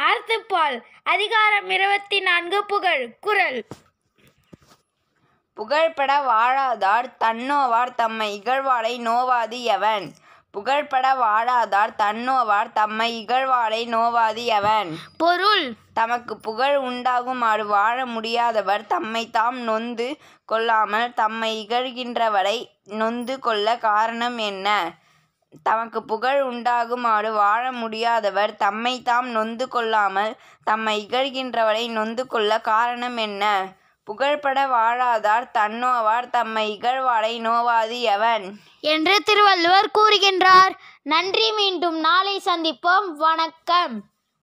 அறத்துப்பால் அதிகாரம் இருபத்தி நான்கு புகழ் குரல் புகழ்பட வாழாதார் தன்னோவார் தம்மை இகழ்வாரை நோவாது எவன் புகழ்பட வாழாதார் தன்னோவார் தம்மை இகழ்வாரை நோவாது எவன் பொருள் தமக்கு புகழ் உண்டாகுமாறு வாழ முடியாதவர் தம்மை தாம் நொந்து கொள்ளாமல் தம்மை இகழ்கின்றவரை நொந்து கொள்ள காரணம் என்ன தமக்கு புகழ் உண்டாகுமாறு வாழ முடியாதவர் தம்மை தாம் நொந்து கொள்ளாமல் தம்மை இகழ்கின்றவரை நொந்து கொள்ள காரணம் என்ன புகழ்பட வாழாதார் தன்னோவார் தம்மை இகழ்வாரை நோவாது எவன் என்று திருவள்ளுவர் கூறுகின்றார் நன்றி மீண்டும் நாளை சந்திப்போம் வணக்கம்